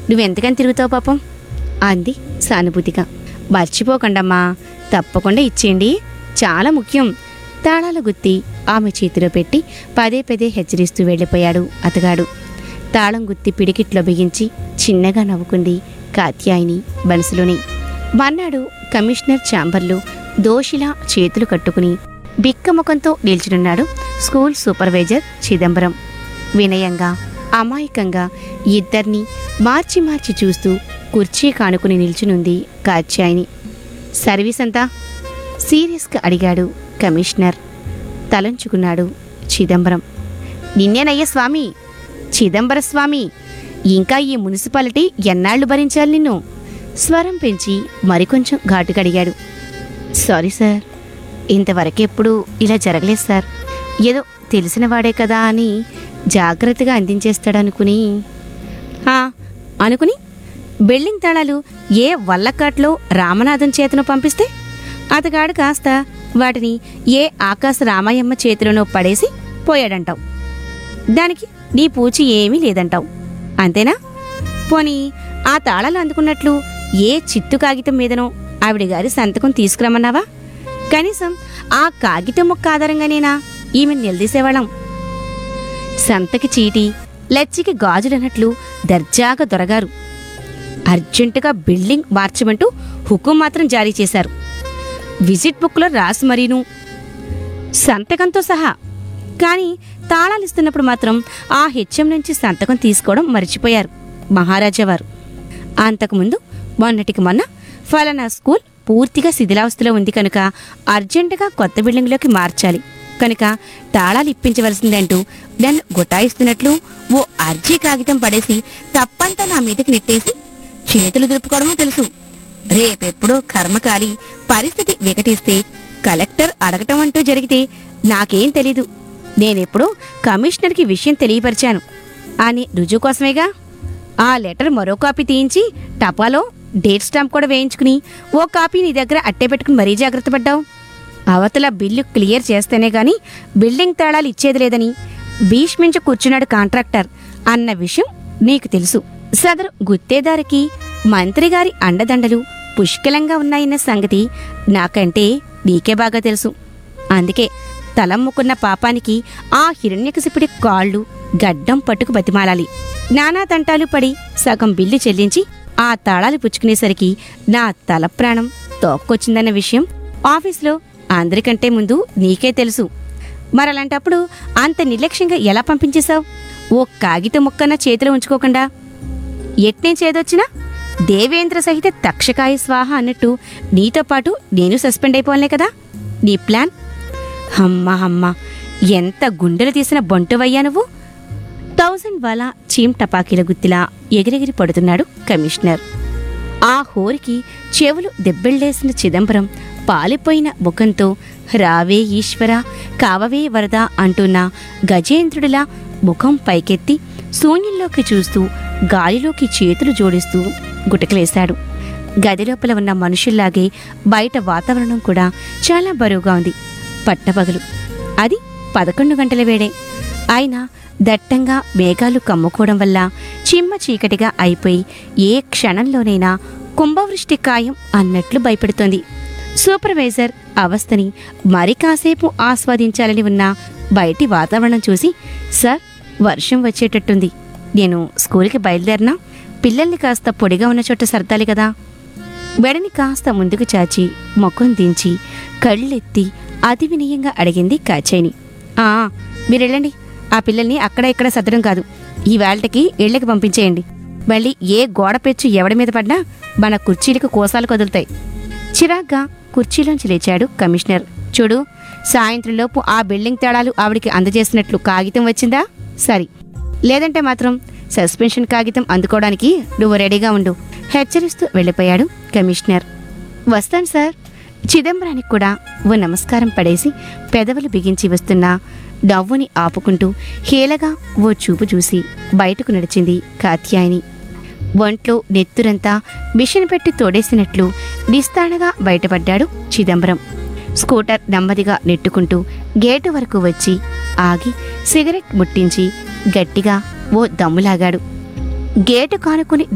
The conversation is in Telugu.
నువ్వెంతకని తిరుగుతావు పాపం అంది సానుభూతిగా మర్చిపోకండమ్మా తప్పకుండా ఇచ్చేయండి చాలా ముఖ్యం తాళాల గుత్తి ఆమె చేతిలో పెట్టి పదే పదే హెచ్చరిస్తూ వెళ్ళిపోయాడు అతగాడు తాళం గుత్తి పిడికిట్లో బిగించి చిన్నగా నవ్వుకుంది కాత్యాయిని మనసులోని మన్నాడు కమిషనర్ ఛాంబర్లో దోషిలా చేతులు కట్టుకుని బిక్కముఖంతో నిల్చునున్నాడు స్కూల్ సూపర్వైజర్ చిదంబరం వినయంగా అమాయకంగా ఇద్దరిని మార్చి మార్చి చూస్తూ కుర్చీ కానుకుని నిల్చునుంది కాత్యాయిని సర్వీస్ అంతా సీరియస్గా అడిగాడు కమిషనర్ తలంచుకున్నాడు చిదంబరం నిన్నేనయ్య స్వామి చిదంబర స్వామి ఇంకా ఈ మున్సిపాలిటీ ఎన్నాళ్ళు భరించాలి నిన్ను స్వరం పెంచి మరికొంచెం ఘాటుగా అడిగాడు సారీ సార్ ఇంతవరకెప్పుడు ఇలా జరగలేదు సార్ ఏదో తెలిసిన వాడే కదా అని జాగ్రత్తగా అందించేస్తాడనుకుని "ఆ, అనుకుని బిల్డింగ్ తాళాలు ఏ వల్లకాట్లో రామనాథం చేతను పంపిస్తే అతగాడు కాస్త వాటిని ఏ ఆకాశ రామాయమ్మ చేతిలోనో పడేసి పోయాడంటావు దానికి నీ పూచి ఏమీ లేదంటావు అంతేనా పోనీ ఆ తాళాలు అందుకున్నట్లు ఏ చిత్తు కాగితం మీదనో ఆవిడ గారి సంతకం తీసుకురమ్మన్నావా కనీసం ఆ కాగితం ముక్క ఆధారంగానేనా ఈమె నిలదీసేవాళ్ళం సంతకి చీటి లచ్చికి గాజులన్నట్లు దర్జాగా దొరగారు అర్జెంటుగా బిల్డింగ్ మార్చమంటూ హుకుం మాత్రం జారీ చేశారు విజిట్ బుక్లో రాసి మరీను సంతకంతో సహా కానీ తాళాలు ఇస్తున్నప్పుడు మాత్రం ఆ హెచ్ఎం నుంచి సంతకం తీసుకోవడం మర్చిపోయారు మహారాజా వారు అంతకుముందు మొన్నటికి మొన్న ఫలానా స్కూల్ పూర్తిగా శిథిలావస్థలో ఉంది కనుక అర్జెంటుగా కొత్త బిల్డింగ్లోకి మార్చాలి కనుక తాళాలు ఇప్పించవలసిందంటూ నన్ను గుటాయిస్తున్నట్లు ఓ అర్జీ కాగితం పడేసి తప్పంతా నా మీదకి నెట్టేసి చేతులు దులుపుకోవడమో తెలుసు రేపెప్పుడో కర్మకాలి పరిస్థితి వికటిస్తే కలెక్టర్ అడగటం అంటూ జరిగితే నాకేం తెలీదు నేనెప్పుడో కమిషనర్కి విషయం తెలియపరిచాను అని రుజువు కోసమేగా ఆ లెటర్ మరో కాపీ తీయించి టపాలో డేట్ స్టాంప్ కూడా వేయించుకుని ఓ కాపీ నీ దగ్గర అట్టే పెట్టుకుని మరీ జాగ్రత్త పడ్డావు అవతల బిల్లు క్లియర్ చేస్తేనే గాని బిల్డింగ్ తాళాలు ఇచ్చేది లేదని భీష్మించి కూర్చున్నాడు కాంట్రాక్టర్ అన్న విషయం నీకు తెలుసు సదరు గుత్తేదారికి మంత్రిగారి అండదండలు పుష్కలంగా ఉన్నాయన్న సంగతి నాకంటే నీకే బాగా తెలుసు అందుకే తలమ్ముకున్న పాపానికి ఆ హిరణ్యకశిపుడి కాళ్ళు గడ్డం పట్టుకు బతిమాలాలి నానా తంటాలు పడి సగం బిల్లు చెల్లించి ఆ తాళాలు పుచ్చుకునేసరికి నా తల ప్రాణం తోక్కొచ్చిందన్న విషయం ఆఫీస్లో అందరికంటే ముందు నీకే తెలుసు మరలాంటప్పుడు అంత నిర్లక్ష్యంగా ఎలా పంపించేశావు ఓ కాగితం ముక్కన్న చేతిలో ఉంచుకోకుండా ఎట్నే చేదొచ్చినా దేవేంద్ర సహిత తక్షకాయ స్వాహ అన్నట్టు నీతో పాటు నేను సస్పెండ్ అయిపోవాలనే కదా నీ ప్లాన్ అమ్మా అమ్మా ఎంత గుండెలు తీసిన బొంటువయ్యా నువ్వు థౌజండ్ వాలా చీమ్ టపాకీల గుత్తిలా ఎగిరెగిరి పడుతున్నాడు కమిషనర్ ఆ హోరికి చెవులు దెబ్బెళ్ళేసిన చిదంబరం పాలిపోయిన ముఖంతో రావే ఈశ్వర కావవే వరద అంటున్న గజేంద్రుడిలా ముఖం పైకెత్తి శూన్యంలోకి చూస్తూ గాలిలోకి చేతులు జోడిస్తూ గుటకలేశాడు గది లోపల ఉన్న మనుషుల్లాగే బయట వాతావరణం కూడా చాలా బరువుగా ఉంది పట్టపగలు అది పదకొండు గంటల వేడే అయినా దట్టంగా మేఘాలు కమ్ముకోవడం వల్ల చిమ్మ చీకటిగా అయిపోయి ఏ క్షణంలోనైనా కుంభవృష్టి ఖాయం అన్నట్లు భయపెడుతోంది సూపర్వైజర్ అవస్థని మరి కాసేపు ఆస్వాదించాలని ఉన్న బయటి వాతావరణం చూసి సార్ వర్షం వచ్చేటట్టుంది నేను స్కూల్కి బయలుదేరినా పిల్లల్ని కాస్త పొడిగా ఉన్న చోట సర్దాలి కదా వెడని కాస్త ముందుకు చాచి ముఖం దించి కళ్ళెత్తి అతి వినయంగా అడిగింది కాచేని ఆ మీరెళ్ళండి ఆ పిల్లల్ని అక్కడ ఇక్కడ సర్దడం కాదు ఈ వేళకి ఇళ్ళకి పంపించేయండి మళ్ళీ ఏ గోడ పెచ్చు ఎవడి మీద పడినా మన కుర్చీలకు కోసాలు కదులుతాయి చిరాగ్గా కుర్చీలోంచి లేచాడు కమిషనర్ చూడు సాయంత్రంలోపు ఆ బిల్డింగ్ తేడాలు ఆవిడికి అందజేసినట్లు కాగితం వచ్చిందా సరి లేదంటే మాత్రం సస్పెన్షన్ కాగితం అందుకోవడానికి నువ్వు రెడీగా ఉండు హెచ్చరిస్తూ వెళ్ళిపోయాడు కమిషనర్ వస్తాను సార్ చిదంబరానికి కూడా ఓ నమస్కారం పడేసి పెదవులు బిగించి వస్తున్న నవ్వుని ఆపుకుంటూ హేళగా ఓ చూపు చూసి బయటకు నడిచింది కాత్యాయని ఒంట్లో నెత్తురంతా మిషన్ పెట్టి తోడేసినట్లు నిస్తానగా బయటపడ్డాడు చిదంబరం స్కూటర్ నెమ్మదిగా నెట్టుకుంటూ గేటు వరకు వచ్చి ఆగి సిగరెట్ ముట్టించి గట్టిగా ఓ దమ్ములాగాడు గేటు కానుకుని